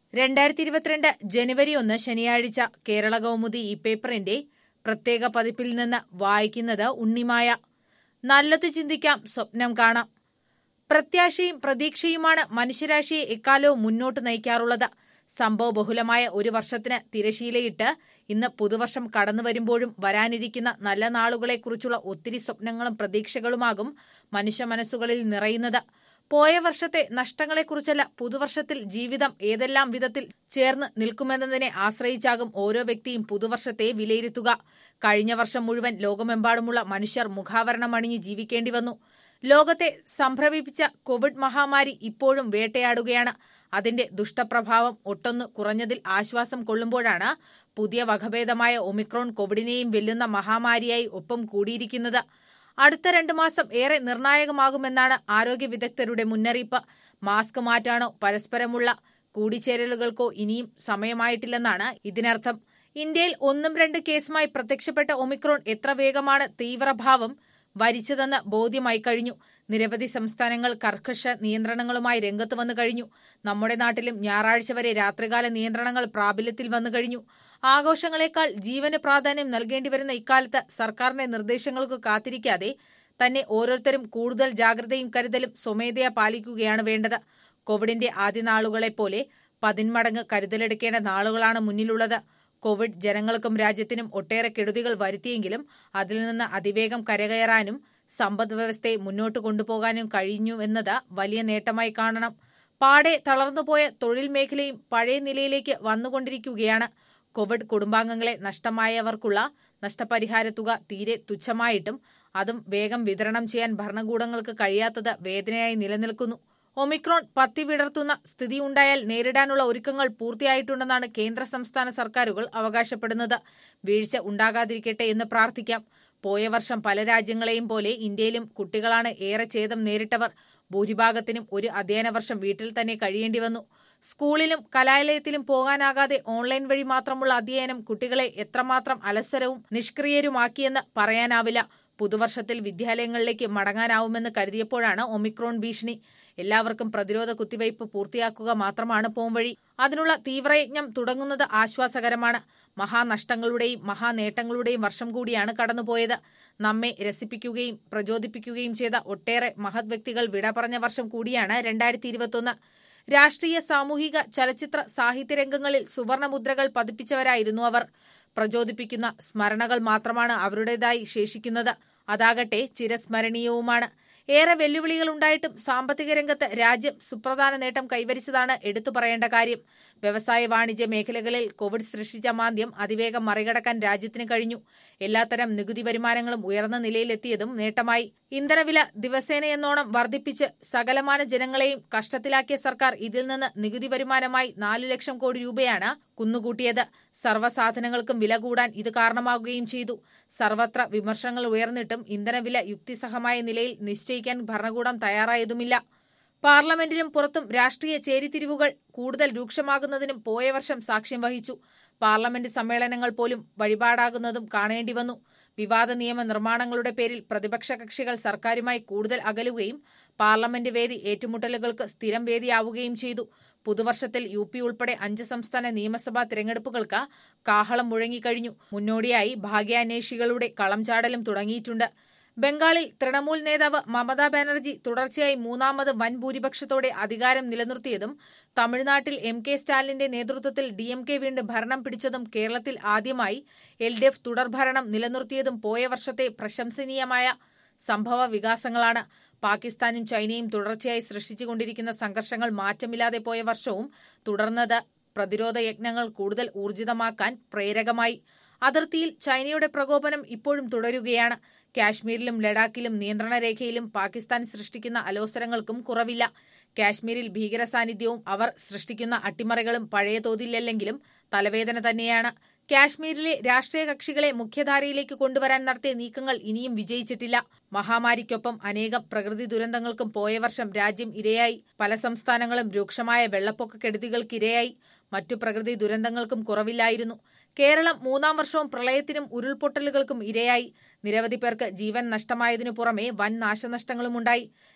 രണ്ടായിരത്തി ഇരുപത്തിരണ്ട് ജനുവരി ഒന്ന് ശനിയാഴ്ച കേരള കൗമുദി ഈ പേപ്പറിന്റെ പ്രത്യേക പതിപ്പിൽ നിന്ന് വായിക്കുന്നത് ഉണ്ണിമായ നല്ലത് ചിന്തിക്കാം സ്വപ്നം കാണാം പ്രത്യാശയും പ്രതീക്ഷയുമാണ് മനുഷ്യരാശിയെ എക്കാലവും മുന്നോട്ട് നയിക്കാറുള്ളത് സംഭവബഹുലമായ ഒരു വർഷത്തിന് തിരശീലയിട്ട് ഇന്ന് പുതുവർഷം കടന്നു വരുമ്പോഴും വരാനിരിക്കുന്ന നല്ല നാളുകളെക്കുറിച്ചുള്ള ഒത്തിരി സ്വപ്നങ്ങളും പ്രതീക്ഷകളുമാകും മനുഷ്യ മനസ്സുകളിൽ നിറയുന്നത് പോയ വർഷത്തെ നഷ്ടങ്ങളെക്കുറിച്ചല്ല പുതുവർഷത്തിൽ ജീവിതം ഏതെല്ലാം വിധത്തിൽ ചേർന്ന് നിൽക്കുമെന്നതിനെ ആശ്രയിച്ചാകും ഓരോ വ്യക്തിയും പുതുവർഷത്തെ വിലയിരുത്തുക കഴിഞ്ഞ വർഷം മുഴുവൻ ലോകമെമ്പാടുമുള്ള മനുഷ്യർ മുഖാവരണം അണിഞ്ഞ് ജീവിക്കേണ്ടി വന്നു ലോകത്തെ സംഭ്രമിപ്പിച്ച കോവിഡ് മഹാമാരി ഇപ്പോഴും വേട്ടയാടുകയാണ് അതിന്റെ ദുഷ്ടപ്രഭാവം ഒട്ടൊന്ന് കുറഞ്ഞതിൽ ആശ്വാസം കൊള്ളുമ്പോഴാണ് പുതിയ വകഭേദമായ ഒമിക്രോൺ കോവിഡിനെയും വെല്ലുന്ന മഹാമാരിയായി ഒപ്പം കൂടിയിരിക്കുന്നത് അടുത്ത രണ്ടു മാസം ഏറെ നിർണായകമാകുമെന്നാണ് ആരോഗ്യ വിദഗ്ധരുടെ മുന്നറിയിപ്പ് മാസ്ക് മാറ്റാനോ പരസ്പരമുള്ള കൂടിച്ചേരലുകൾക്കോ ഇനിയും സമയമായിട്ടില്ലെന്നാണ് ഇതിനർത്ഥം ഇന്ത്യയിൽ ഒന്നും രണ്ട് കേസുമായി പ്രത്യക്ഷപ്പെട്ട ഒമിക്രോൺ എത്ര വേഗമാണ് തീവ്രഭാവം വരിച്ചതെന്ന് ബോധ്യമായി കഴിഞ്ഞു നിരവധി സംസ്ഥാനങ്ങൾ കർക്കശ നിയന്ത്രണങ്ങളുമായി രംഗത്ത് വന്നു കഴിഞ്ഞു നമ്മുടെ നാട്ടിലും ഞായറാഴ്ച വരെ രാത്രികാല നിയന്ത്രണങ്ങൾ പ്രാബല്യത്തിൽ വന്നു കഴിഞ്ഞു ആഘോഷങ്ങളെക്കാൾ ജീവന് പ്രാധാന്യം നൽകേണ്ടി വരുന്ന ഇക്കാലത്ത് സർക്കാരിന്റെ നിർദ്ദേശങ്ങൾക്ക് കാത്തിരിക്കാതെ തന്നെ ഓരോരുത്തരും കൂടുതൽ ജാഗ്രതയും കരുതലും സ്വമേധയാ പാലിക്കുകയാണ് വേണ്ടത് കോവിഡിന്റെ ആദ്യ നാളുകളെപ്പോലെ പതിന്മടങ്ങ് കരുതലെടുക്കേണ്ട നാളുകളാണ് മുന്നിലുള്ളത് കോവിഡ് ജനങ്ങൾക്കും രാജ്യത്തിനും ഒട്ടേറെ കെടുതികൾ വരുത്തിയെങ്കിലും അതിൽ നിന്ന് അതിവേഗം കരകയറാനും സമ്പദ് വ്യവസ്ഥയെ മുന്നോട്ട് കൊണ്ടുപോകാനും കഴിഞ്ഞു എന്നത് വലിയ നേട്ടമായി കാണണം പാടെ തളർന്നുപോയ തൊഴിൽ മേഖലയും പഴയ നിലയിലേക്ക് വന്നുകൊണ്ടിരിക്കുകയാണ് കോവിഡ് കുടുംബാംഗങ്ങളെ നഷ്ടമായവർക്കുള്ള നഷ്ടപരിഹാര തുക തീരെ തുച്ഛമായിട്ടും അതും വേഗം വിതരണം ചെയ്യാൻ ഭരണകൂടങ്ങൾക്ക് കഴിയാത്തത് വേദനയായി നിലനിൽക്കുന്നു ഒമിക്രോൺ പത്തി വിടർത്തുന്ന സ്ഥിതിയുണ്ടായാൽ നേരിടാനുള്ള ഒരുക്കങ്ങൾ പൂർത്തിയായിട്ടുണ്ടെന്നാണ് കേന്ദ്ര സംസ്ഥാന സർക്കാരുകൾ അവകാശപ്പെടുന്നത് വീഴ്ച ഉണ്ടാകാതിരിക്കട്ടെ എന്ന് പ്രാർത്ഥിക്കാം പോയ വർഷം പല രാജ്യങ്ങളെയും പോലെ ഇന്ത്യയിലും കുട്ടികളാണ് ഏറെ ഛേദം നേരിട്ടവർ ഭൂരിഭാഗത്തിനും ഒരു അധ്യയന വർഷം വീട്ടിൽ തന്നെ കഴിയേണ്ടി വന്നു സ്കൂളിലും കലാലയത്തിലും പോകാനാകാതെ ഓൺലൈൻ വഴി മാത്രമുള്ള അധ്യയനം കുട്ടികളെ എത്രമാത്രം അലസരവും നിഷ്ക്രിയരുമാക്കിയെന്ന് പറയാനാവില്ല പുതുവർഷത്തിൽ വിദ്യാലയങ്ങളിലേക്ക് മടങ്ങാനാവുമെന്ന് കരുതിയപ്പോഴാണ് ഒമിക്രോൺ ഭീഷണി എല്ലാവർക്കും പ്രതിരോധ കുത്തിവയ്പ് പൂർത്തിയാക്കുക മാത്രമാണ് പോംവഴി അതിനുള്ള തീവ്രയജ്ഞം തുടങ്ങുന്നത് ആശ്വാസകരമാണ് മഹാനഷ്ടങ്ങളുടെയും മഹാനേട്ടങ്ങളുടെയും വർഷം കൂടിയാണ് കടന്നുപോയത് നമ്മെ രസിപ്പിക്കുകയും പ്രചോദിപ്പിക്കുകയും ചെയ്ത ഒട്ടേറെ മഹത് വ്യക്തികൾ വിട പറഞ്ഞ വർഷം കൂടിയാണ് രണ്ടായിരത്തി ഇരുപത്തൊന്ന് രാഷ്ട്രീയ സാമൂഹിക ചലച്ചിത്ര സാഹിത്യരംഗങ്ങളിൽ സുവർണമുദ്രകൾ പതിപ്പിച്ചവരായിരുന്നു അവർ പ്രചോദിപ്പിക്കുന്ന സ്മരണകൾ മാത്രമാണ് അവരുടേതായി ശേഷിക്കുന്നത് അതാകട്ടെ ചിരസ്മരണീയവുമാണ് ഏറെ വെല്ലുവിളികൾ ഉണ്ടായിട്ടും സാമ്പത്തിക രംഗത്ത് രാജ്യം സുപ്രധാന നേട്ടം കൈവരിച്ചതാണ് എടുത്തു പറയേണ്ട കാര്യം വ്യവസായ വാണിജ്യ മേഖലകളിൽ കോവിഡ് സൃഷ്ടിച്ച മാന്ദ്യം അതിവേഗം മറികടക്കാൻ രാജ്യത്തിന് കഴിഞ്ഞു എല്ലാത്തരം നികുതി വരുമാനങ്ങളും ഉയർന്ന നിലയിലെത്തിയതും നേട്ടമായി ഇന്ധനവില ദിവസേനയെന്നോണം വർദ്ധിപ്പിച്ച് സകലമാന ജനങ്ങളെയും കഷ്ടത്തിലാക്കിയ സർക്കാർ ഇതിൽ നിന്ന് നികുതി വരുമാനമായി നാലു ലക്ഷം കോടി രൂപയാണ് കുന്നുകൂട്ടിയത് സർവ്വസാധനങ്ങൾക്കും വില കൂടാൻ ഇത് കാരണമാകുകയും ചെയ്തു സർവത്ര വിമർശനങ്ങൾ ഉയർന്നിട്ടും ഇന്ധനവില യുക്തിസഹമായ നിലയിൽ നിശ്ചയിക്കാൻ ഭരണകൂടം തയ്യാറായതുമില്ല പാർലമെന്റിനും പുറത്തും രാഷ്ട്രീയ ചേരിതിരിവുകൾ കൂടുതൽ രൂക്ഷമാകുന്നതിനും പോയ വർഷം സാക്ഷ്യം വഹിച്ചു പാർലമെന്റ് സമ്മേളനങ്ങൾ പോലും വഴിപാടാകുന്നതും കാണേണ്ടി വന്നു വിവാദ നിയമ നിർമ്മാണങ്ങളുടെ പേരിൽ പ്രതിപക്ഷ കക്ഷികൾ സർക്കാരുമായി കൂടുതൽ അകലുകയും പാർലമെന്റ് വേദി ഏറ്റുമുട്ടലുകൾക്ക് സ്ഥിരം വേദിയാവുകയും ചെയ്തു പുതുവർഷത്തിൽ യു പി ഉൾപ്പെടെ അഞ്ച് സംസ്ഥാന നിയമസഭാ തിരഞ്ഞെടുപ്പുകൾക്ക് കാഹളം മുഴങ്ങിക്കഴിഞ്ഞു മുന്നോടിയായി ഭാഗ്യാന്വേഷികളുടെ കളം ചാടലും തുടങ്ങിയിട്ടുണ്ട് ബംഗാളിൽ തൃണമൂൽ നേതാവ് മമതാ ബാനർജി തുടർച്ചയായി മൂന്നാമത് വൻ ഭൂരിപക്ഷത്തോടെ അധികാരം നിലനിർത്തിയതും തമിഴ്നാട്ടിൽ എം കെ സ്റ്റാലിന്റെ നേതൃത്വത്തിൽ ഡി എം കെ വീണ്ടും ഭരണം പിടിച്ചതും കേരളത്തിൽ ആദ്യമായി എൽ ഡി എഫ് തുടർഭരണം നിലനിർത്തിയതും പോയ വർഷത്തെ പ്രശംസനീയമായ സംഭവ വികാസങ്ങളാണ് പാകിസ്ഥാനും ചൈനയും തുടർച്ചയായി സൃഷ്ടിച്ചുകൊണ്ടിരിക്കുന്ന സംഘർഷങ്ങൾ മാറ്റമില്ലാതെ പോയ വർഷവും തുടർന്നത് പ്രതിരോധ യജ്ഞങ്ങൾ കൂടുതൽ ഊർജിതമാക്കാൻ പ്രേരകമായി അതിർത്തിയിൽ ചൈനയുടെ പ്രകോപനം ഇപ്പോഴും തുടരുകയാണ് കാശ്മീരിലും ലഡാക്കിലും നിയന്ത്രണ രേഖയിലും പാകിസ്ഥാൻ സൃഷ്ടിക്കുന്ന അലോസരങ്ങൾക്കും കുറവില്ല കാശ്മീരിൽ ഭീകര സാന്നിധ്യവും അവർ സൃഷ്ടിക്കുന്ന അട്ടിമറികളും പഴയ തോതിലല്ലെങ്കിലും തലവേദന തന്നെയാണ് കാശ്മീരിലെ രാഷ്ട്രീയ കക്ഷികളെ മുഖ്യധാരയിലേക്ക് കൊണ്ടുവരാൻ നടത്തിയ നീക്കങ്ങൾ ഇനിയും വിജയിച്ചിട്ടില്ല മഹാമാരിക്കൊപ്പം അനേകം പ്രകൃതി ദുരന്തങ്ങൾക്കും പോയ വർഷം രാജ്യം ഇരയായി പല സംസ്ഥാനങ്ങളും രൂക്ഷമായ വെള്ളപ്പൊക്ക കെടുതികൾക്കിരയായി മറ്റു പ്രകൃതി ദുരന്തങ്ങൾക്കും കുറവില്ലായിരുന്നു കേരളം മൂന്നാം വർഷവും പ്രളയത്തിനും ഉരുൾപൊട്ടലുകൾക്കും ഇരയായി നിരവധി പേർക്ക് ജീവൻ നഷ്ടമായതിനു പുറമെ വൻ നാശനഷ്ടങ്ങളുമുണ്ടായി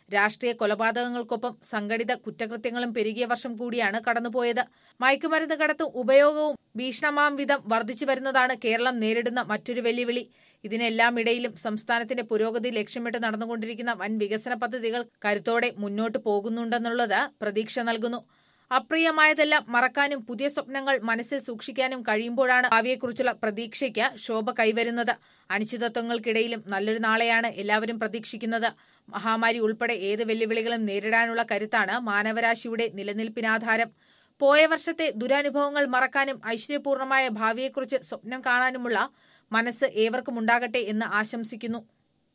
രാഷ്ട്രീയ കൊലപാതകങ്ങൾക്കൊപ്പം സംഘടിത കുറ്റകൃത്യങ്ങളും പെരുകിയ വർഷം കൂടിയാണ് കടന്നുപോയത് മയക്കുമരുന്ന് കടത്തും ഉപയോഗവും ഭീഷണമാം വിധം വർദ്ധിച്ചു വരുന്നതാണ് കേരളം നേരിടുന്ന മറ്റൊരു വെല്ലുവിളി ഇതിനെല്ലാം ഇടയിലും സംസ്ഥാനത്തിന്റെ പുരോഗതി ലക്ഷ്യമിട്ട് നടന്നുകൊണ്ടിരിക്കുന്ന വൻ വികസന പദ്ധതികൾ കരുത്തോടെ മുന്നോട്ട് പോകുന്നുണ്ടെന്നുള്ളത് പ്രതീക്ഷ നൽകുന്നു അപ്രിയമായതെല്ലാം മറക്കാനും പുതിയ സ്വപ്നങ്ങൾ മനസ്സിൽ സൂക്ഷിക്കാനും കഴിയുമ്പോഴാണ് ഭാവിയെക്കുറിച്ചുള്ള പ്രതീക്ഷയ്ക്ക് ശോഭ കൈവരുന്നത് അനിശ്ചിതത്വങ്ങൾക്കിടയിലും നല്ലൊരു നാളെയാണ് എല്ലാവരും പ്രതീക്ഷിക്കുന്നത് മഹാമാരി ഉൾപ്പെടെ ഏത് വെല്ലുവിളികളും നേരിടാനുള്ള കരുത്താണ് മാനവരാശിയുടെ നിലനിൽപ്പിനാധാരം പോയ വർഷത്തെ ദുരനുഭവങ്ങൾ മറക്കാനും ഐശ്വര്യപൂർണമായ ഭാവിയെക്കുറിച്ച് സ്വപ്നം കാണാനുമുള്ള മനസ്സ് ഏവർക്കും ഉണ്ടാകട്ടെ എന്ന് ആശംസിക്കുന്നു